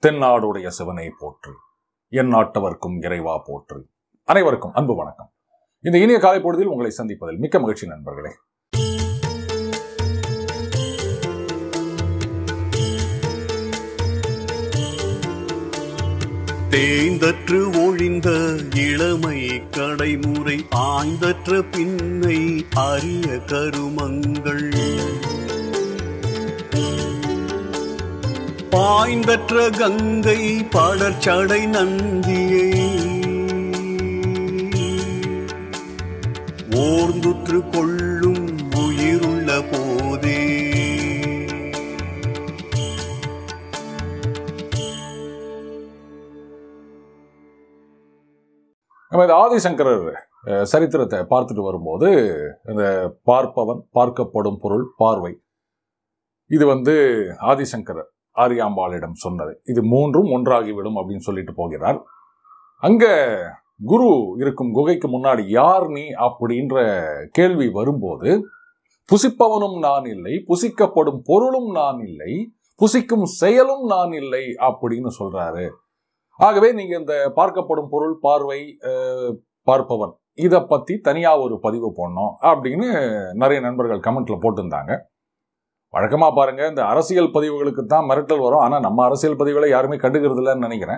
தென்னாடுடைய சிவனை போற்று என் நாட்டவர்க்கும் இறைவா போற்று அனைவருக்கும் அன்பு வணக்கம் இந்த இனிய காலை பொழுதில் உங்களை சந்திப்பதில் மிக்க மகிழ்ச்சி நண்பர்களே தேய்ந்தற்று ஒழிந்த இளமை கடைமுறை ஆய்ந்தற்ற பின்னை அரிய கருமங்கள் பாய்ந்தற்ற கங்கை படர்ச்சடை நந்தியை ஓர்ந்துற்று கொள்ளும் உயிருள்ள போதே நம்ம இந்த ஆதிசங்கரர் அஹ், சரித்திரத்தை பார்த்துட்டு வரும்போது இந்த பார்ப்பவன் பார்க்கப்படும் பொருள் பார்வை இது வந்து ஆதிசங்கரர் ஆரியாம்பாளிடம் சொன்னது இது மூன்றும் ஒன்றாகிவிடும் அப்படின்னு சொல்லிட்டு போகிறார் அங்க குரு இருக்கும் குகைக்கு முன்னாடி யார் நீ அப்படின்ற கேள்வி வரும்போது புசிப்பவனும் நான் இல்லை புசிக்கப்படும் பொருளும் நான் இல்லை புசிக்கும் செயலும் நான் இல்லை அப்படின்னு சொல்றாரு ஆகவே நீங்க இந்த பார்க்கப்படும் பொருள் பார்வை அஹ், பார்ப்பவன் இதை பத்தி தனியா ஒரு பதிவு போடணும் அப்படின்னு நிறைய நண்பர்கள் கமெண்ட்ல போட்டிருந்தாங்க வழக்கமா பாருங்க இந்த அரசியல் பதிவுகளுக்கு தான் மிரட்டல் வரும் ஆனா நம்ம அரசியல் பதிவுகளை யாருமே கண்டுக்கிறது இல்லைன்னு நினைக்கிறேன்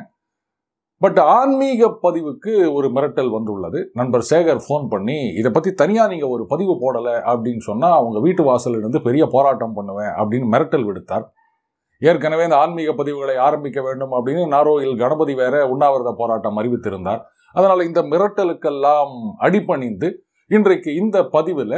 பட் ஆன்மீக பதிவுக்கு ஒரு மிரட்டல் வந்துள்ளது நண்பர் சேகர் ஃபோன் பண்ணி இதை பத்தி தனியா நீங்க ஒரு பதிவு போடல அப்படின்னு சொன்னா அவங்க வீட்டு வாசல்ல இருந்து பெரிய போராட்டம் பண்ணுவேன் அப்படின்னு மிரட்டல் விடுத்தார் ஏற்கனவே இந்த ஆன்மீக பதிவுகளை ஆரம்பிக்க வேண்டும் அப்படின்னு நாரோயில் கணபதி வேற உண்ணாவிரத போராட்டம் அறிவித்திருந்தார் அதனால இந்த மிரட்டலுக்கெல்லாம் அடிபணிந்து இன்றைக்கு இந்த பதிவில்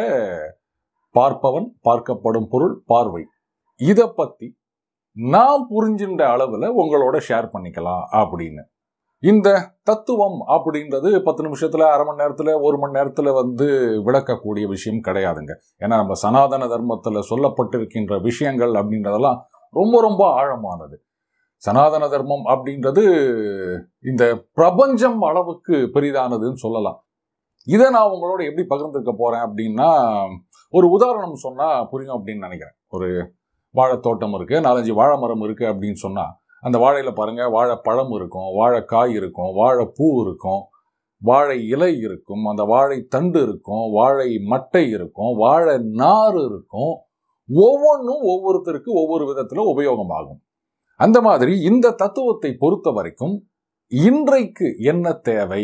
பார்ப்பவன் பார்க்கப்படும் பொருள் பார்வை இதை பத்தி நான் புரிஞ்சின்ற அளவில் உங்களோட ஷேர் பண்ணிக்கலாம் அப்படின்னு இந்த தத்துவம் அப்படின்றது பத்து நிமிஷத்துல அரை மணி நேரத்துல ஒரு மணி நேரத்துல வந்து விளக்கக்கூடிய விஷயம் கிடையாதுங்க ஏன்னா நம்ம சனாதன தர்மத்துல சொல்லப்பட்டிருக்கின்ற விஷயங்கள் அப்படின்றதெல்லாம் ரொம்ப ரொம்ப ஆழமானது சனாதன தர்மம் அப்படின்றது இந்த பிரபஞ்சம் அளவுக்கு பெரிதானதுன்னு சொல்லலாம் இதை நான் உங்களோட எப்படி பகிர்ந்துக்க போறேன் அப்படின்னா ஒரு உதாரணம் சொன்னா புரியும் அப்படின்னு நினைக்கிறேன் ஒரு வாழைத்தோட்டம் இருக்கு நாலஞ்சு வாழை மரம் இருக்கு அப்படின்னு சொன்னா அந்த வாழையில பாருங்க வாழைப்பழம் இருக்கும் வாழைக்காய் இருக்கும் வாழைப்பூ இருக்கும் வாழை இலை இருக்கும் அந்த வாழை தண்டு இருக்கும் வாழை மட்டை இருக்கும் வாழை நார் இருக்கும் ஒவ்வொன்றும் ஒவ்வொருத்தருக்கு ஒவ்வொரு விதத்துல உபயோகமாகும் அந்த மாதிரி இந்த தத்துவத்தை பொறுத்த வரைக்கும் இன்றைக்கு என்ன தேவை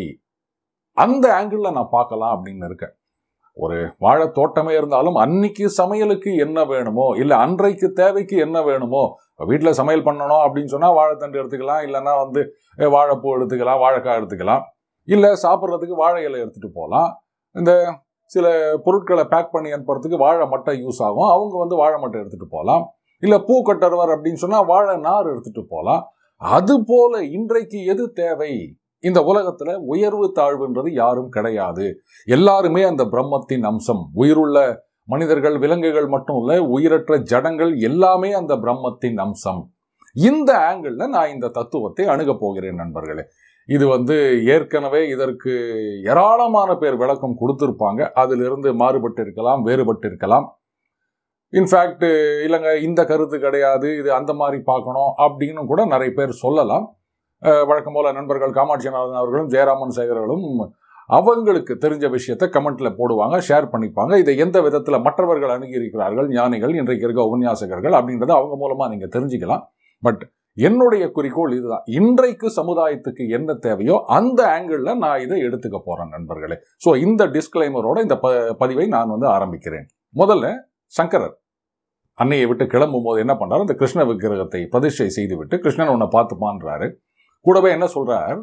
அந்த ஆங்கிள் நான் பார்க்கலாம் அப்படின்னு இருக்கேன் ஒரு வாழை தோட்டமே இருந்தாலும் அன்னைக்கு சமையலுக்கு என்ன வேணுமோ இல்லை அன்றைக்கு தேவைக்கு என்ன வேணுமோ வீட்டில் சமையல் பண்ணணும் அப்படின்னு சொன்னால் வாழைத்தண்டு எடுத்துக்கலாம் இல்லைன்னா வந்து அஹ், வாழைப்பூ எடுத்துக்கலாம் வாழைக்காய் எடுத்துக்கலாம் இல்லை சாப்பிட்றதுக்கு வாழை இலை எடுத்துகிட்டு போகலாம் இந்த சில பொருட்களை பேக் பண்ணி அனுப்புறதுக்கு வாழை மட்டை யூஸ் ஆகும் அவங்க வந்து வாழை மட்டை எடுத்துகிட்டு போகலாம் இல்லை பூ கட்டருவர் அப்படின்னு சொன்னால் வாழை நார் எடுத்துகிட்டு போகலாம் அது போல இன்றைக்கு எது தேவை இந்த உலகத்துல உயர்வு தாழ்வுன்றது யாரும் கிடையாது எல்லாருமே அந்த பிரம்மத்தின் அம்சம் உயிருள்ள மனிதர்கள் விலங்குகள் மட்டும் இல்ல உயிரற்ற ஜடங்கள் எல்லாமே அந்த பிரம்மத்தின் அம்சம் இந்த ஆங்கிள் நான் இந்த தத்துவத்தை அணுகப் போகிறேன் நண்பர்களே இது வந்து ஏற்கனவே இதற்கு ஏராளமான பேர் விளக்கம் கொடுத்திருப்பாங்க அதிலிருந்து மாறுபட்டு இருக்கலாம் வேறுபட்டு இருக்கலாம் இன்ஃபேக்ட் இல்லைங்க இந்த கருத்து கிடையாது இது அந்த மாதிரி பார்க்கணும் அப்படின்னு கூட நிறைய பேர் சொல்லலாம் அஹ் வழக்கம் போல நண்பர்கள் காமாட்சிநாதன் அவர்களும் ஜெயராமன் சேகர்களும் அவங்களுக்கு தெரிஞ்ச விஷயத்தை கமெண்ட்ல போடுவாங்க ஷேர் பண்ணிப்பாங்க இதை எந்த விதத்துல மற்றவர்கள் அணுகியிருக்கிறார்கள் ஞானிகள் இன்றைக்கு இருக்க உபன்யாசகர்கள் அப்படின்றத அவங்க மூலமா நீங்க தெரிஞ்சுக்கலாம் பட் என்னுடைய குறிக்கோள் இதுதான் இன்றைக்கு சமுதாயத்துக்கு என்ன தேவையோ அந்த ஆங்கிள் நான் இதை எடுத்துக்க போறேன் நண்பர்களே ஸோ இந்த டிஸ்கிளைமரோட இந்த ப- பதிவை நான் வந்து ஆரம்பிக்கிறேன் முதல்ல சங்கரர் அன்னையை விட்டு கிளம்பும் போது என்ன பண்றாரு அந்த கிருஷ்ண விக்கிரகத்தை பிரதிஷ்டை செய்துவிட்டு கிருஷ்ணன் உன்னை பார்த்துப்பான்றாரு கூடவே என்ன சொல்றார்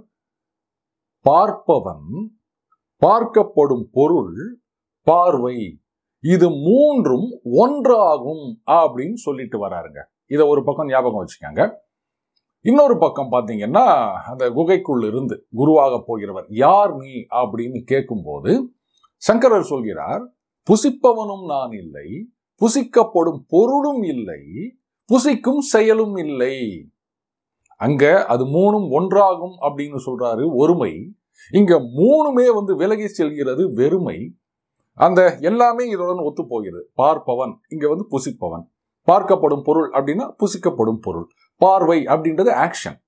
பார்ப்பவன் பார்க்கப்படும் பொருள் பார்வை இது மூன்றும் ஒன்றாகும் அப்படின்னு சொல்லிட்டு வராருங்க இதை ஒரு பக்கம் ஞாபகம் வச்சுக்கோங்க இன்னொரு பக்கம் பார்த்தீங்கன்னா அந்த குகைக்குள் இருந்து குருவாக போகிறவர் யார் நீ அப்படின்னு கேட்கும்போது சங்கரர் சொல்கிறார் புசிப்பவனும் நான் இல்லை புசிக்கப்படும் பொருளும் இல்லை புசிக்கும் செயலும் இல்லை அங்க அது மூணும் ஒன்றாகும் அப்படின்னு சொல்றாரு ஒருமை இங்க மூணுமே வந்து விலகி செல்கிறது வெறுமை அந்த எல்லாமே இதனுடன் ஒத்து போகிறது பார்ப்பவன் இங்க வந்து புசிப்பவன் பார்க்கப்படும் பொருள் அப்படின்னா புசிக்கப்படும் பொருள் பார்வை அப்படின்றது ஆக்ஷன்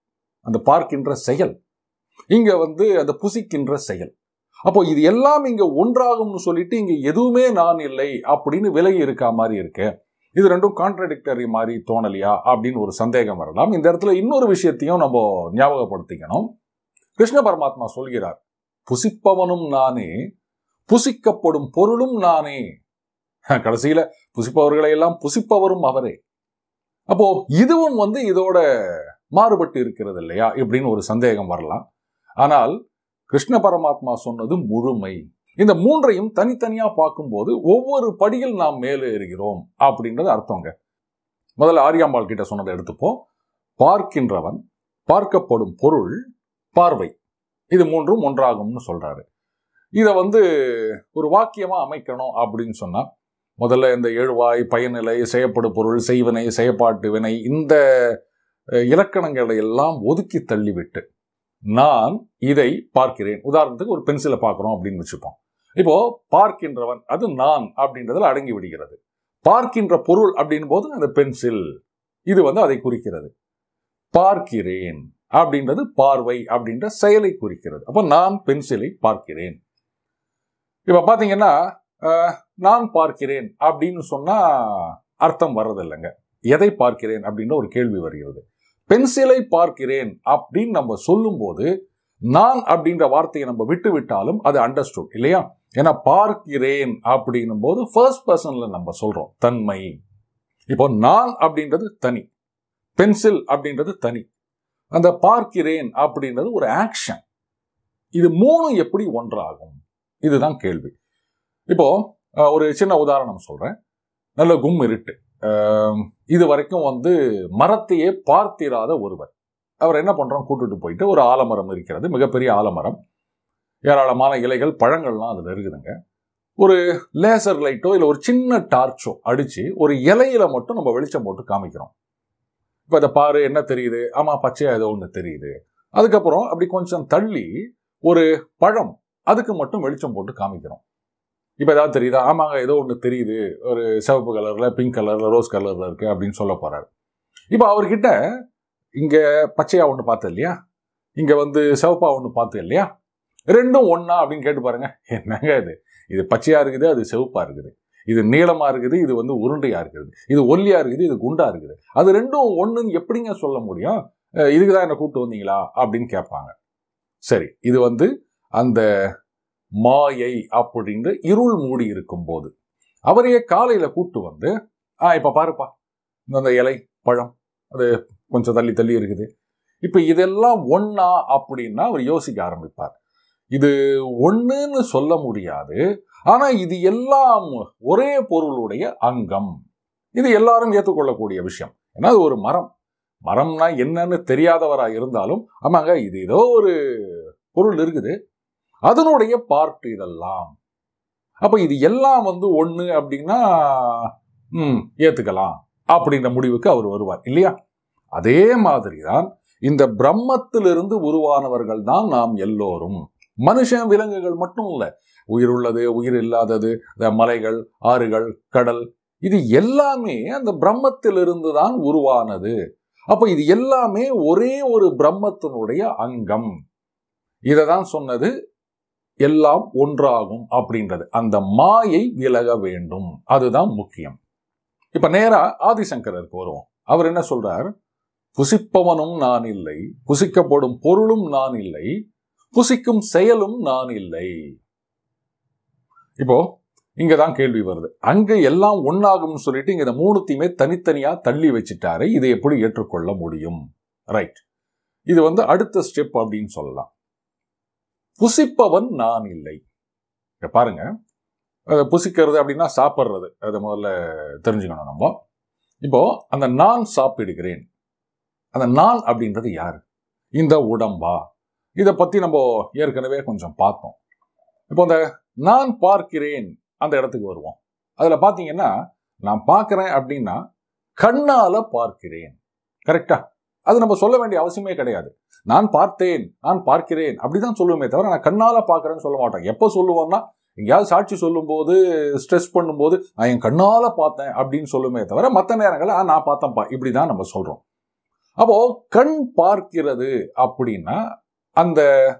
அந்த பார்க்கின்ற செயல் இங்க வந்து அந்த புசிக்கின்ற செயல் அப்போ இது எல்லாம் இங்க ஒன்றாகும்னு சொல்லிட்டு இங்க எதுவுமே நான் இல்லை அப்படின்னு விலகி இருக்கா மாதிரி இருக்கு இது ரெண்டும் கான்ட்ரடிக்டரி மாதிரி தோணலையா அப்படின்னு ஒரு சந்தேகம் வரலாம் இந்த இடத்துல இன்னொரு விஷயத்தையும் நம்ம ஞாபகப்படுத்திக்கணும் கிருஷ்ண பரமாத்மா சொல்கிறார் புசிப்பவனும் நானே புசிக்கப்படும் பொருளும் நானே கடைசியில புசிப்பவர்களை எல்லாம் புசிப்பவரும் அவரே அப்போ இதுவும் வந்து இதோட மாறுபட்டு இருக்கிறது இல்லையா இப்படின்னு ஒரு சந்தேகம் வரலாம் ஆனால் கிருஷ்ண பரமாத்மா சொன்னது முழுமை இந்த மூன்றையும் தனித்தனியா பார்க்கும்போது ஒவ்வொரு படியில் நாம் மேலே ஏறுகிறோம் அப்படின்றது அர்த்தங்க முதல்ல ஆரியாம்பாள் கிட்ட சொன்னதை எடுத்துப்போம் பார்க்கின்றவன் பார்க்கப்படும் பொருள் பார்வை இது மூன்றும் ஒன்றாகும்னு சொல்றாரு இதை வந்து ஒரு வாக்கியமா அமைக்கணும் அப்படின்னு சொன்னா முதல்ல இந்த எழுவாய் பயனிலை செய்யப்படு பொருள் செய்வினை செயப்பாட்டு வினை இந்த அஹ், இலக்கணங்களை எல்லாம் ஒதுக்கி தள்ளிவிட்டு நான் இதை பார்க்கிறேன் உதாரணத்துக்கு ஒரு பென்சிலை பார்க்கிறோம் அப்படின்னு வச்சுப்போம் இப்போ பார்க்கின்றவன் அது நான் அப்படின்றதுல அடங்கி விடுகிறது பார்க்கின்ற பொருள் அப்படின் போது அந்த பென்சில் இது வந்து அதை குறிக்கிறது பார்க்கிறேன் அப்படின்றது பார்வை அப்படின்ற செயலை குறிக்கிறது அப்போ நான் பென்சிலை பார்க்கிறேன் இப்ப பாத்தீங்கன்னா அஹ், நான் பார்க்கிறேன் அப்படின்னு சொன்னா அர்த்தம் வர்றதில்லைங்க எதை பார்க்கிறேன் அப்படின்ற ஒரு கேள்வி வருகிறது பென்சிலை பார்க்கிறேன் அப்படின்னு நம்ம சொல்லும்போது நான் அப்படின்ற வார்த்தையை நம்ம விட்டு விட்டாலும் அது அண்டர்ஸ்டுட் இல்லையா ஏன்னா பார்க்கிறேன் அப்படின்னும் போது ஃபர்ஸ்ட் பர்சன்ல நம்ம சொல்றோம் தன்மை இப்போ நான் அப்படின்றது தனி பென்சில் அப்படின்றது தனி அந்த பார்க்கிறேன் அப்படின்றது ஒரு ஆக்ஷன் இது மூணும் எப்படி ஒன்றாகும் இதுதான் கேள்வி இப்போ அஹ், ஒரு சின்ன உதாரணம் சொல்றேன் நல்ல கும் இருட்டு அஹ், இது வரைக்கும் வந்து மரத்தையே பார்த்திராத ஒருவர் அவர் என்ன பண்றோம் கூட்டிட்டு போயிட்டு ஒரு ஆலமரம் இருக்கிறது மிகப்பெரிய ஆலமரம் ஏராளமான இலைகள் பழங்கள்லாம் அதுல இருக்குதுங்க ஒரு லேசர் லைட்டோ இல்லை ஒரு சின்ன டார்ச்சோ அடிச்சு ஒரு இலையில மட்டும் நம்ம வெளிச்சம் போட்டு காமிக்கிறோம் இப்போ இதை பாரு என்ன தெரியுது ஆமா பச்சையா ஏதோ ஒன்று தெரியுது அதுக்கப்புறம் அப்படி கொஞ்சம் தள்ளி ஒரு பழம் அதுக்கு மட்டும் வெளிச்சம் போட்டு காமிக்கிறோம் இப்போ ஏதாவது தெரியுதா ஆமாங்க ஏதோ ஒன்று தெரியுது ஒரு சிவப்பு கலர்ல பிங்க் கலர்ல ரோஸ் கலர்ல இருக்கு அப்படின்னு சொல்ல போறாரு இப்போ அவர்கிட்ட இங்க பச்சையா ஒன்று பார்த்தது இல்லையா இங்க வந்து சிவப்பா ஒன்று பார்த்தது இல்லையா ரெண்டும் ஒண்ணா அப்படின்னு கேட்டு பாருங்க என்னங்க இது இது பச்சையா இருக்குது அது சிவப்பா இருக்குது இது நீளமா இருக்குது இது வந்து உருண்டையா இருக்குது இது ஒல்லியா இருக்குது இது குண்டா இருக்குது அது ரெண்டும் ஒண்ணுன்னு எப்படிங்க சொல்ல முடியும் அஹ் இதுக்கு தான் என்ன கூப்பிட்டு வந்தீங்களா அப்படின்னு கேட்பாங்க சரி இது வந்து அந்த மாயை அப்படின்ற இருள் மூடி இருக்கும் போது அவரையே காலையில கூட்டு வந்து ஆ இப்ப பாருப்பா இந்த அந்த இலை பழம் அது கொஞ்சம் தள்ளி தள்ளி இருக்குது இப்ப இதெல்லாம் ஒண்ணா அப்படின்னா அவர் யோசிக்க ஆரம்பிப்பார் இது ஒண்ணுன்னு சொல்ல முடியாது ஆனா இது எல்லாம் ஒரே பொருளுடைய அங்கம் இது எல்லாரும் ஏற்றுக்கொள்ளக்கூடிய விஷயம் ஏன்னா அது ஒரு மரம் மரம்னா என்னன்னு தெரியாதவரா இருந்தாலும் ஆமாங்க இது ஏதோ ஒரு பொருள் இருக்குது அதனுடைய பார்ட் இதெல்லாம் அப்ப இது எல்லாம் வந்து ஒண்ணு அப்படின்னா ம் ஏத்துக்கலாம் அப்படின்ற முடிவுக்கு அவர் வருவார் இல்லையா அதே மாதிரிதான் இந்த பிரம்மத்திலிருந்து உருவானவர்கள் தான் நாம் எல்லோரும் மனுஷன் விலங்குகள் மட்டும் இல்ல உயிர் உள்ளது உயிர் இல்லாதது இந்த மலைகள் ஆறுகள் கடல் இது எல்லாமே அந்த பிரம்மத்திலிருந்து தான் உருவானது அப்ப இது எல்லாமே ஒரே ஒரு பிரம்மத்தினுடைய அங்கம் இதை தான் சொன்னது எல்லாம் ஒன்றாகும் அப்படின்றது அந்த மாயை விலக வேண்டும் அதுதான் முக்கியம் இப்ப நேரா ஆதிசங்கரருக்கு வருவோம் அவர் என்ன சொல்றார் புசிப்பவனும் நான் இல்லை புசிக்கப்படும் பொருளும் நான் இல்லை புசிக்கும் செயலும் நான் இல்லை இப்போ இங்க தான் கேள்வி வருது அங்க எல்லாம் ஒன்னாகும்னு சொல்லிட்டு இங்க இந்த மூணுத்தையுமே தனித்தனியா தள்ளி வச்சுட்டாரு இதை எப்படி ஏற்றுக்கொள்ள முடியும் ரைட் இது வந்து அடுத்த ஸ்டெப் அப்படின்னு சொல்லலாம் புசிப்பவன் நான் இல்லை இங்க பாருங்க அதை புசிக்கிறது அப்படின்னா சாப்பிட்றது அதை முதல்ல தெரிஞ்சுக்கணும் நம்ம இப்போ அந்த நான் சாப்பிடுகிறேன் அந்த நான் அப்படின்றது யாரு இந்த உடம்பா இதை பத்தி நம்ம ஏற்கனவே கொஞ்சம் பார்த்தோம் இப்போ இந்த நான் பார்க்கிறேன் அந்த இடத்துக்கு வருவோம் அதுல பாத்தீங்கன்னா நான் பார்க்கிறேன் அப்படின்னா கண்ணால பார்க்கிறேன் கரெக்டா அது நம்ம சொல்ல வேண்டிய அவசியமே கிடையாது நான் பார்த்தேன் நான் பார்க்கிறேன் அப்படிதான் சொல்லுவோமே தவிர நான் கண்ணால பார்க்கறேன்னு சொல்ல மாட்டோம் எப்போ சொல்லுவோம்னா எங்கேயாவது சாட்சி சொல்லும்போது ஸ்ட்ரெஸ் பண்ணும்போது நான் என் கண்ணால பார்த்தேன் அப்படின்னு சொல்லுமே தவிர மற்ற நேரங்களில் "ஆ, நான் பார்த்தேன்ப்பா இப்படிதான் நம்ம சொல்றோம் அப்போ கண் பார்க்கிறது அப்படின்னா அந்த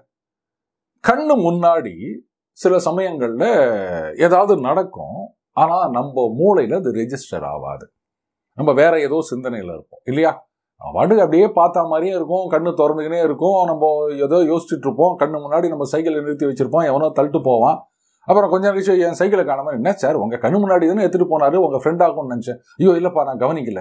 கண்ணு முன்னாடி சில சமயங்கள்ல ஏதாவது நடக்கும் ஆனா நம்ம மூளையில அது ரெஜிஸ்டர் ஆகாது நம்ம வேற ஏதோ சிந்தனையில இருப்போம் இல்லையா பாட்டுக்கு அப்படியே பார்த்தா மாதிரியே இருக்கும் கண்ணு திறந்துக்கினே இருக்கும் நம்ம ஏதோ யோசிச்சுட்டு இருப்போம் கண்ணு முன்னாடி நம்ம சைக்கிளை நிறுத்தி வச்சிருப்போம் எவனோ தள்ளிட்டு போவான் அப்புறம் கொஞ்ச நேரம் கழிச்சு என் சைக்கிளை காணாம என்ன சார் உங்க கண்ணு முன்னாடி தானே எடுத்துட்டு போனாரு உங்க ஃப்ரெண்ட் ஆகும்னு நினைச்சேன் ஐயோ இல்லப்பா நான் கவனிக்கல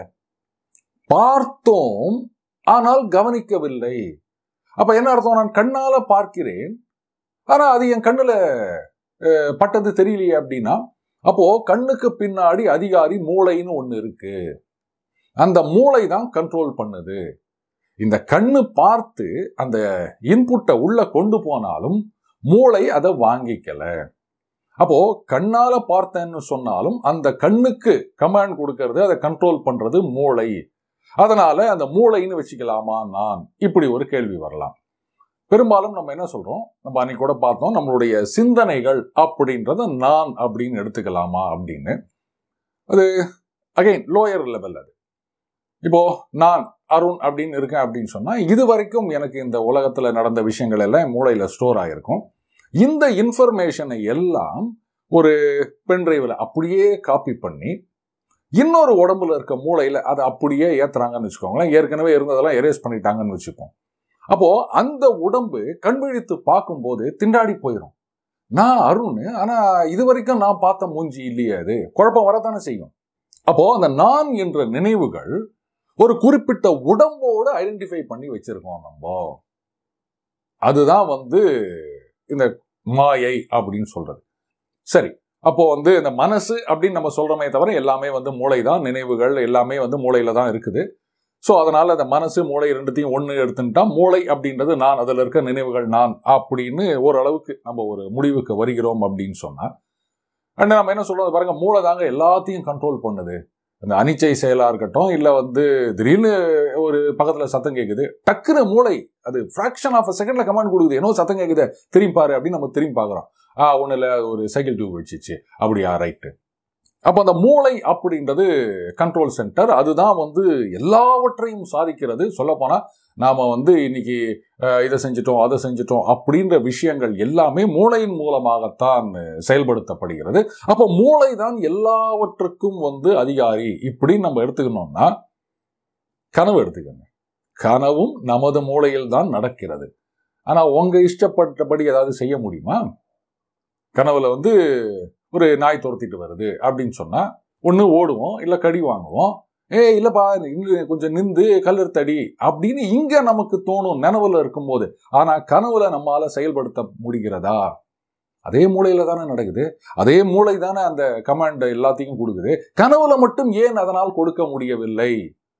பார்த்தோம் ஆனால் கவனிக்கவில்லை அப்ப என்ன அர்த்தம் நான் கண்ணால பார்க்கிறேன் ஆனா அது என் கண்ணுல அஹ், பட்டது தெரியலையே அப்படின்னா அப்போ கண்ணுக்கு பின்னாடி அதிகாரி மூளைன்னு ஒண்ணு இருக்கு அந்த மூளை தான் கண்ட்ரோல் பண்ணுது இந்த கண்ணு பார்த்து அந்த இன்புட்டை உள்ள கொண்டு போனாலும் மூளை அதை வாங்கிக்கல அப்போ கண்ணால பார்த்தேன்னு சொன்னாலும் அந்த கண்ணுக்கு கமாண்ட் கொடுக்கறது அதை கண்ட்ரோல் பண்றது மூளை அதனால அந்த மூளைன்னு வச்சுக்கலாமா நான் இப்படி ஒரு கேள்வி வரலாம் பெரும்பாலும் நம்ம என்ன சொல்றோம் நம்ம அன்னைக்கு கூட பார்த்தோம் நம்மளுடைய சிந்தனைகள் அப்படின்றத நான் அப்படின்னு எடுத்துக்கலாமா அப்படின்னு அது அகைன் லோயர் லெவல் அது இப்போ நான் அருண் அப்படின்னு இருக்கேன் அப்படின்னு சொன்னா இது வரைக்கும் எனக்கு இந்த உலகத்துல நடந்த விஷயங்கள் எல்லாம் என் மூளையில ஸ்டோர் ஆயிருக்கும் இந்த இன்ஃபர்மேஷனை எல்லாம் ஒரு பென்ட்ரைவில் அப்படியே காப்பி பண்ணி இன்னொரு உடம்புல இருக்க மூளையில அதை அப்படியே ஏத்துறாங்கன்னு வச்சுக்கோங்களேன் ஏற்கனவே இருந்ததெல்லாம் எரேஸ் பண்ணிட்டாங்கன்னு வச்சுப்போம் அப்போ அந்த உடம்பு கண்விழித்து பார்க்கும்போது திண்டாடி போயிடும் நான் அருண் ஆனா இது வரைக்கும் நான் பார்த்த மூஞ்சி இல்லையே அது குழப்பம் வரத்தானே செய்யும் அப்போ அந்த நான் என்ற நினைவுகள் ஒரு குறிப்பிட்ட உடம்போடு ஐடென்டிஃபை பண்ணி வச்சிருக்கோம் நம்ம அதுதான் வந்து இந்த மாயை அப்படின்னு சொல்றது சரி அப்போ வந்து இந்த மனசு அப்படின்னு நம்ம சொல்றோமே தவிர எல்லாமே வந்து மூளை தான் நினைவுகள் எல்லாமே வந்து மூளையில தான் இருக்குது ஸோ அதனால அந்த மனசு மூளை ரெண்டுத்தையும் ஒன்று எடுத்துட்டா மூளை அப்படின்றது நான் அதில் இருக்க நினைவுகள் நான் அப்படின்னு ஓரளவுக்கு நம்ம ஒரு முடிவுக்கு வருகிறோம் அப்படின்னு சொன்னா அண்ட் நம்ம என்ன சொல்றது பாருங்க மூளை தாங்க எல்லாத்தையும் கண்ட்ரோல் பண்ணுது அந்த அனிச்சை செயலா இருக்கட்டும் இல்லை வந்து திடீர்னு ஒரு பக்கத்துல சத்தம் கேட்குது டக்குன்னு மூளை அது ஃப்ராக்ஷன் ஆஃப் அ செகண்ட்ல கமாண்ட் கொடுக்குது என்னோ சத்தம் கேட்குது திரும்பி பாரு அப்படின்னு நம்ம திரும்பி பார்க்குறோம் ஆ ஒன்றும் இல்லை ஒரு சைக்கிள் டியூப் வச்சிச்சு அப்படியா ரைட்டு அப்போ அந்த மூளை அப்படின்றது கண்ட்ரோல் சென்டர் அதுதான் வந்து எல்லாவற்றையும் சாதிக்கிறது சொல்லப்போனால் நாம வந்து இன்னைக்கு அஹ், இதை செஞ்சிட்டோம் அதை செஞ்சிட்டோம் அப்படின்ற விஷயங்கள் எல்லாமே மூளையின் மூலமாகத்தான் செயல்படுத்தப்படுகிறது அப்போ மூளை தான் எல்லாவற்றுக்கும் வந்து அதிகாரி இப்படின்னு நம்ம எடுத்துக்கணும்னா கனவு எடுத்துக்கோங்க கனவும் நமது மூளையில் தான் நடக்கிறது ஆனா உங்க இஷ்டப்பட்டபடி ஏதாவது செய்ய முடியுமா கனவுல வந்து ஒரு நாய் துரத்திட்டு வருது அப்படின்னு சொன்னா ஒன்று ஓடுவோம் இல்லை கடி வாங்குவோம் ஏ இல்லப்பா இன்னும் கொஞ்சம் நின்று கல்லெடுத்தடி அப்படின்னு இங்க நமக்கு தோணும் நினைவுல இருக்கும்போது ஆனா கனவுல நம்மால செயல்படுத்த முடிகிறதா அதே மூளையில தானே நடக்குது அதே மூளை தானே அந்த கமாண்ட் எல்லாத்தையும் கொடுக்குது கனவுல மட்டும் ஏன் அதனால் கொடுக்க முடியவில்லை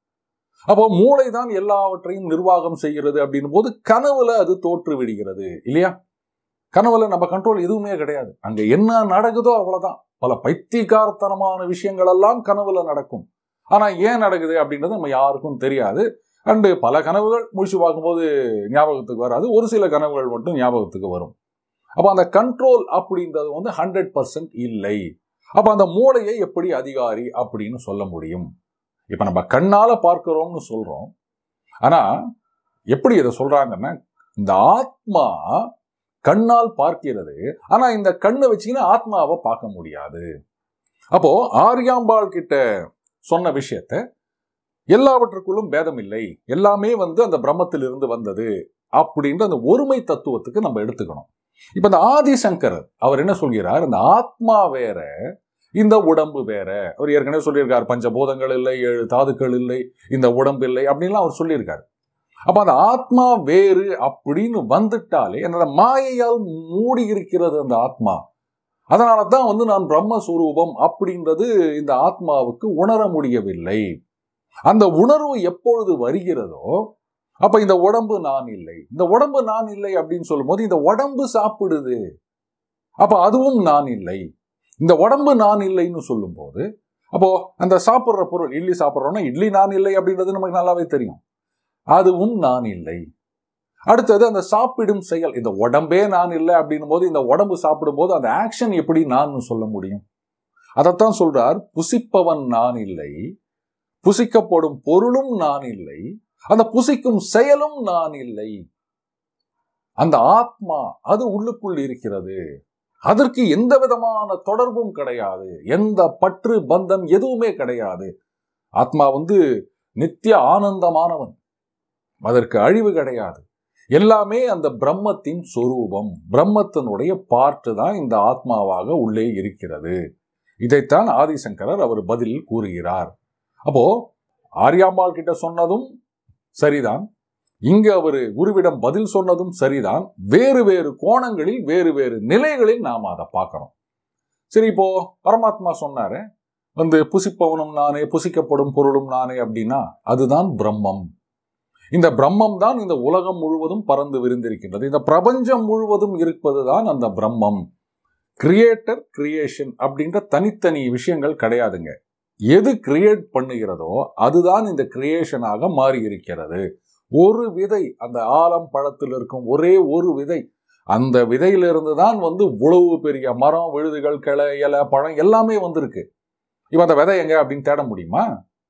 அப்போ மூளை தான் எல்லாவற்றையும் நிர்வாகம் செய்கிறது அப்படின்னும் போது கனவுல அது தோற்று விடுகிறது இல்லையா கனவுல நம்ம கண்ட்ரோல் எதுவுமே கிடையாது அங்க என்ன நடக்குதோ அவ்வளவுதான் பல பைத்தியக்காரத்தனமான விஷயங்கள் எல்லாம் கனவுல நடக்கும் ஆனா ஏன் நடக்குது அப்படின்றது நம்ம யாருக்கும் தெரியாது அண்டு பல கனவுகள் முடிச்சு பார்க்கும்போது ஞாபகத்துக்கு வராது ஒரு சில கனவுகள் மட்டும் ஞாபகத்துக்கு வரும் அப்ப அந்த கண்ட்ரோல் அப்படின்றது வந்து ஹண்ட்ரட் பர்சன்ட் இல்லை அப்ப அந்த மூளையை எப்படி அதிகாரி அப்படின்னு சொல்ல முடியும் இப்ப நம்ம கண்ணால பார்க்கிறோம்னு சொல்றோம் ஆனா எப்படி இதை சொல்றாங்கன்னா இந்த ஆத்மா கண்ணால் பார்க்கிறது ஆனா இந்த கண்ணை வச்சுக்கின்னு ஆத்மாவை பார்க்க முடியாது அப்போ ஆரியாம்பாள் கிட்ட சொன்ன விஷயத்த எல்லாவற்றுக்குள்ளும் பேதம் இல்லை எல்லாமே வந்து அந்த பிரம்மத்திலிருந்து வந்தது அப்படின்ற அந்த ஒருமை தத்துவத்துக்கு நம்ம எடுத்துக்கணும் இப்ப இந்த ஆதிசங்கரர் அவர் என்ன சொல்கிறார் இந்த ஆத்மா வேற இந்த உடம்பு வேற அவர் ஏற்கனவே சொல்லியிருக்கார் பஞ்சபூதங்கள் இல்லை ஏழு தாதுக்கள் இல்லை இந்த உடம்பு இல்லை அப்படின்லாம் அவர் சொல்லியிருக்காரு அப்ப அந்த ஆத்மா வேறு அப்படின்னு வந்துட்டாலே என்னோட மாயையால் மூடி இருக்கிறது அந்த ஆத்மா அதனால தான் வந்து நான் பிரம்மஸ்வரூபம் அப்படின்றது இந்த ஆத்மாவுக்கு உணர முடியவில்லை அந்த உணர்வு எப்பொழுது வருகிறதோ அப்ப இந்த உடம்பு நான் இல்லை இந்த உடம்பு நான் இல்லை அப்படின்னு சொல்லும்போது இந்த உடம்பு சாப்பிடுது அப்ப அதுவும் நான் இல்லை இந்த உடம்பு நான் இல்லைன்னு சொல்லும்போது அப்போ அந்த சாப்பிட்ற பொருள் இட்லி சாப்பிட்றோம்னா இட்லி நான் இல்லை அப்படின்றது நமக்கு நல்லாவே தெரியும் அதுவும் நான் இல்லை அடுத்தது அந்த சாப்பிடும் செயல் இந்த உடம்பே நான் இல்லை அப்படின்னும் போது இந்த உடம்பு சாப்பிடும் போது அந்த ஆக்ஷன் எப்படி நான் சொல்ல முடியும் அதைத்தான் சொல்றார் புசிப்பவன் நான் இல்லை புசிக்கப்படும் பொருளும் நான் இல்லை அந்த புசிக்கும் செயலும் நான் இல்லை அந்த ஆத்மா அது உள்ளுக்குள் இருக்கிறது அதற்கு எந்த விதமான தொடர்பும் கிடையாது எந்த பற்று பந்தம் எதுவுமே கிடையாது ஆத்மா வந்து நித்திய ஆனந்தமானவன் அதற்கு அழிவு கிடையாது எல்லாமே அந்த பிரம்மத்தின் சொரூபம் பிரம்மத்தினுடைய பார்ட்டு தான் இந்த ஆத்மாவாக உள்ளே இருக்கிறது இதைத்தான் ஆதிசங்கரர் அவர் பதில் கூறுகிறார் அப்போ ஆரியாம்பாள் கிட்ட சொன்னதும் சரிதான் இங்க அவர் குருவிடம் பதில் சொன்னதும் சரிதான் வேறு வேறு கோணங்களில் வேறு வேறு நிலைகளில் நாம் அதை பார்க்கிறோம் சரி இப்போ பரமாத்மா சொன்னாரு வந்து புசிப்பவனும் நானே புசிக்கப்படும் பொருளும் நானே அப்படின்னா அதுதான் பிரம்மம் இந்த பிரம்மம் தான் இந்த உலகம் முழுவதும் பறந்து விரிந்திருக்கின்றது இந்த பிரபஞ்சம் முழுவதும் இருப்பதுதான் அந்த பிரம்மம் கிரியேட்டர் கிரியேஷன் அப்படின்ற தனித்தனி விஷயங்கள் கிடையாதுங்க எது கிரியேட் பண்ணுகிறதோ அதுதான் இந்த கிரியேஷனாக மாறி இருக்கிறது ஒரு விதை அந்த ஆலம் பழத்தில் இருக்கும் ஒரே ஒரு விதை அந்த விதையிலிருந்து தான் வந்து இவ்வளவு பெரிய மரம் விழுதுகள் கிளை இலை பழம் எல்லாமே வந்திருக்கு இப்போ அந்த விதை எங்க அப்படின்னு தேட முடியுமா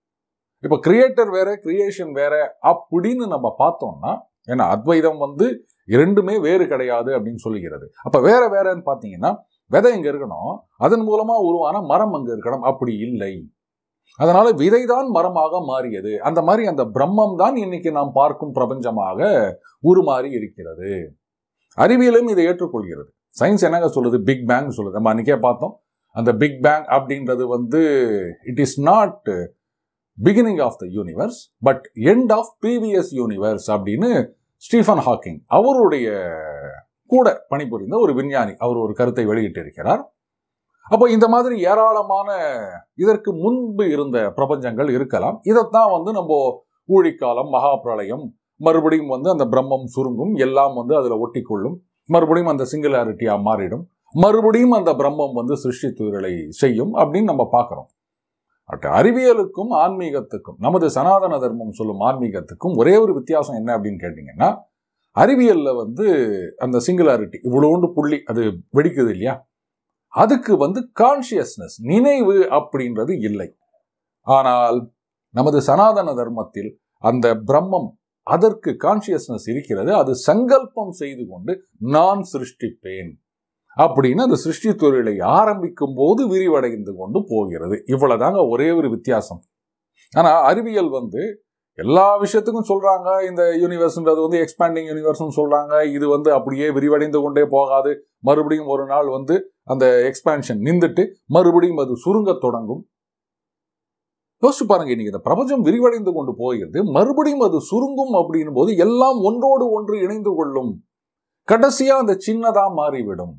இப்போ கிரியேட்டர் வேற கிரியேஷன் வேற அப்படின்னு நம்ம பார்த்தோம்னா ஏன்னா அத்வைதம் வந்து இரண்டுமே வேறு கிடையாது அப்படின்னு சொல்லுகிறது அப்ப வேற வேறன்னு பார்த்தீங்கன்னா விதை எங்க இருக்கணும் அதன் மூலமா உருவான மரம் அங்க இருக்கணும் அப்படி இல்லை அதனால விதைதான் மரமாக மாறியது அந்த மாதிரி அந்த பிரம்மம் தான் இன்னைக்கு நாம் பார்க்கும் பிரபஞ்சமாக உருமாறி இருக்கிறது அறிவியலும் இதை ஏற்றுக்கொள்கிறது சயின்ஸ் என்னங்க சொல்லுது பிக் பேங் சொல்லுது நம்ம அன்னைக்கே பார்த்தோம் அந்த பிக் பேங் அப்படின்றது வந்து it is not beginning of the universe but end of previous universe அப்படின்னு ஸ்டீஃபன் ஹாக்கிங் அவருடைய கூட பணிபுரிந்த ஒரு விஞ்ஞானி அவர் ஒரு கருத்தை வெளியிட்டிருக்கிறார் அப்போ இந்த மாதிரி ஏராளமான இதற்கு முன்பு இருந்த பிரபஞ்சங்கள் இருக்கலாம் இதைத்தான் வந்து நம்ம ஊழிக்காலம் மகா பிரளயம் மறுபடியும் வந்து அந்த பிரம்மம் சுருங்கும் எல்லாம் வந்து அதுல ஒட்டிக்கொள்ளும் மறுபடியும் அந்த சிங்குலாரிட்டியா மாறிடும் மறுபடியும் அந்த பிரம்மம் வந்து சிருஷ்டி துயரலை செய்யும் அப்படின்னு நம்ம பார்க்கிறோம் பட் அறிவியலுக்கும் ஆன்மீகத்துக்கும் நமது சனாதன தர்மம் சொல்லும் ஆன்மீகத்துக்கும் ஒரே ஒரு வித்தியாசம் என்ன அப்படின்னு கேட்டீங்கன்னா அறிவியல்ல வந்து அந்த சிங்குலாரிட்டி இவ்வளோண்டு புள்ளி அது வெடிக்குது இல்லையா அதுக்கு வந்து கான்சியஸ்னஸ் நினைவு அப்படின்றது இல்லை ஆனால் நமது சனாதன தர்மத்தில் அந்த பிரம்மம் அதற்கு கான்சியஸ்னஸ் இருக்கிறது அது சங்கல்பம் செய்து கொண்டு நான் சிருஷ்டிப்பேன் அப்படின்னு அந்த சிருஷ்டி தொழிலை ஆரம்பிக்கும் போது விரிவடைந்து கொண்டு போகிறது இவ்வளவுதாங்க ஒரே ஒரு வித்தியாசம் ஆனா அறிவியல் வந்து எல்லா விஷயத்துக்கும் சொல்றாங்க இந்த யூனிவர்ஸ்ன்றது வந்து எக்ஸ்பேண்டிங் யூனிவர்ஸ்னு சொல்றாங்க இது வந்து அப்படியே விரிவடைந்து கொண்டே போகாது மறுபடியும் ஒரு நாள் வந்து அந்த எக்ஸ்பான்ஷன் நின்றுட்டு மறுபடியும் அது சுருங்கத் தொடங்கும் யோசிச்சு பாருங்க இன்னைக்கு இந்த பிரபஞ்சம் விரிவடைந்து கொண்டு போகிறது மறுபடியும் அது சுருங்கும் அப்படின்னும் போது எல்லாம் ஒன்றோடு ஒன்று இணைந்து கொள்ளும் கடைசியா அந்த சின்னதா மாறிவிடும்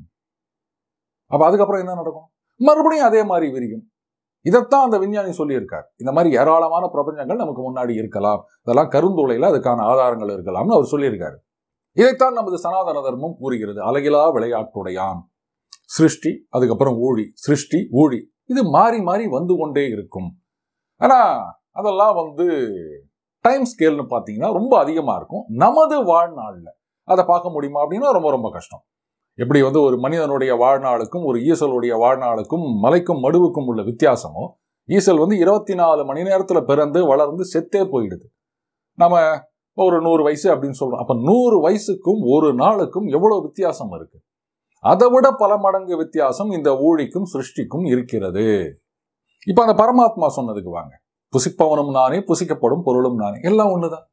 அப்ப அதுக்கப்புறம் என்ன நடக்கும் மறுபடியும் அதே மாதிரி விரியும் இதைத்தான் அந்த விஞ்ஞானி சொல்லியிருக்கார் இந்த மாதிரி ஏராளமான பிரபஞ்சங்கள் நமக்கு முன்னாடி இருக்கலாம் இதெல்லாம் கருந்துளையில அதுக்கான ஆதாரங்கள் இருக்கலாம்னு அவர் சொல்லியிருக்காரு இதைத்தான் நமது சனாதன தர்மம் கூறுகிறது அழகிலா விளையாட்டுடையான் சிருஷ்டி அதுக்கப்புறம் ஊழி சிருஷ்டி ஊழி இது மாறி மாறி வந்து கொண்டே இருக்கும் ஆனா அதெல்லாம் வந்து டைம் ஸ்கேல்னு பார்த்தீங்கன்னா ரொம்ப அதிகமா இருக்கும் நமது வாழ்நாள்ல அதை பார்க்க முடியுமா அப்படின்னா ரொம்ப ரொம்ப கஷ்டம் எப்படி வந்து ஒரு மனிதனுடைய வாழ்நாளுக்கும் ஒரு ஈசலுடைய வாழ்நாளுக்கும் மலைக்கும் மடுவுக்கும் உள்ள வித்தியாசமோ ஈசல் வந்து இருபத்தி நாலு மணி நேரத்துல பிறந்து வளர்ந்து செத்தே போயிடுது நம்ம ஒரு நூறு வயசு அப்படின்னு சொல்றோம் அப்ப நூறு வயசுக்கும் ஒரு நாளுக்கும் எவ்வளவு வித்தியாசம் இருக்கு அதை விட பல மடங்கு வித்தியாசம் இந்த ஊழிக்கும் சிருஷ்டிக்கும் இருக்கிறது இப்ப அந்த பரமாத்மா சொன்னதுக்கு வாங்க புசிப்பவனும் நானே புசிக்கப்படும் பொருளும் நானே எல்லாம் ஒண்ணுதான்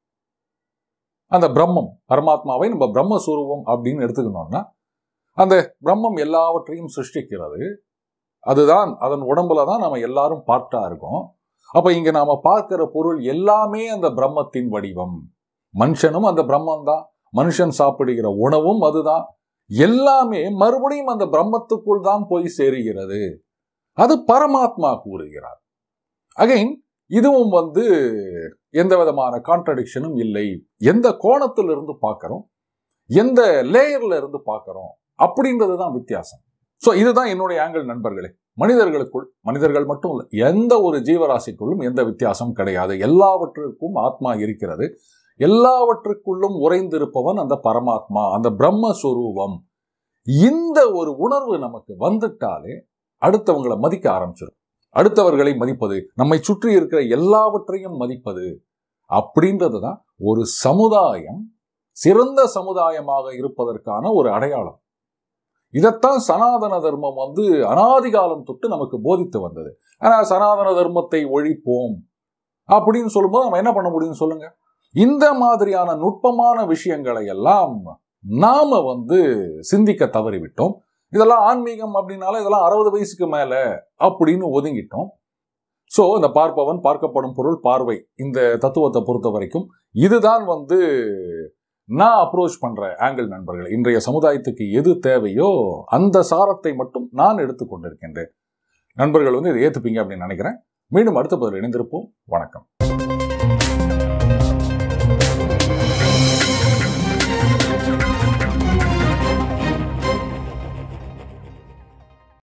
அந்த பிரம்மம் பரமாத்மாவை நம்ம பிரம்மஸ்வரூபம் அப்படின்னு எடுத்துக்கணும்னா அந்த பிரம்மம் எல்லாவற்றையும் சிருஷ்டிக்கிறது அதுதான் அதன் உடம்புல தான் நம்ம எல்லாரும் பார்ட்டா இருக்கோம் அப்ப இங்க நாம பார்க்கிற பொருள் எல்லாமே அந்த பிரம்மத்தின் வடிவம் மனுஷனும் அந்த பிரம்மம் தான் மனுஷன் சாப்பிடுகிற உணவும் அதுதான் எல்லாமே மறுபடியும் அந்த பிரம்மத்துக்குள் தான் போய் சேருகிறது அது பரமாத்மா கூறுகிறார் அகைன் இதுவும் வந்து எந்த விதமான கான்ட்ரடிக்ஷனும் இல்லை எந்த கோணத்துல இருந்து பார்க்கிறோம் எந்த லேயர்ல இருந்து பார்க்கிறோம் அப்படின்றது தான் வித்தியாசம் ஸோ இதுதான் என்னுடைய ஆங்கிள் நண்பர்களே மனிதர்களுக்குள் மனிதர்கள் மட்டும் இல்லை எந்த ஒரு ஜீவராசிக்குள்ளும் எந்த வித்தியாசம் கிடையாது எல்லாவற்றிற்கும் ஆத்மா இருக்கிறது எல்லாவற்றுக்குள்ளும் உறைந்திருப்பவன் அந்த பரமாத்மா அந்த பிரம்மஸ்வரூபம் இந்த ஒரு உணர்வு நமக்கு வந்துட்டாலே அடுத்தவங்களை மதிக்க ஆரம்பிச்சிடும் அடுத்தவர்களை மதிப்பது நம்மை சுற்றி இருக்கிற எல்லாவற்றையும் மதிப்பது அப்படின்றது தான் ஒரு சமுதாயம் சிறந்த சமுதாயமாக இருப்பதற்கான ஒரு அடையாளம் இதைத்தான் சனாதன தர்மம் வந்து அனாதிகாலம் தொட்டு நமக்கு போதித்து வந்தது ஆனா சனாதன தர்மத்தை ஒழிப்போம் அப்படின்னு சொல்லும்போது நம்ம என்ன பண்ண முடியும் சொல்லுங்க இந்த மாதிரியான நுட்பமான விஷயங்களை எல்லாம் நாம வந்து சிந்திக்க தவறிவிட்டோம் இதெல்லாம் ஆன்மீகம் அப்படின்னால இதெல்லாம் அறுபது வயசுக்கு மேல அப்படின்னு ஒதுங்கிட்டோம் ஸோ இந்த பார்ப்பவன் பார்க்கப்படும் பொருள் பார்வை இந்த தத்துவத்தை பொறுத்த வரைக்கும் இதுதான் வந்து நான் அப்ரோச் பண்ற ஆங்கிள் நண்பர்கள் இன்றைய சமுதாயத்துக்கு எது தேவையோ அந்த சாரத்தை மட்டும் நான் எடுத்துக்கொண்டிருக்கின்றேன் நண்பர்கள் வந்து இதை ஏத்துப்பீங்க அப்படின்னு நினைக்கிறேன் மீண்டும் அடுத்த பதில் இணைந்திருப்போம் வணக்கம்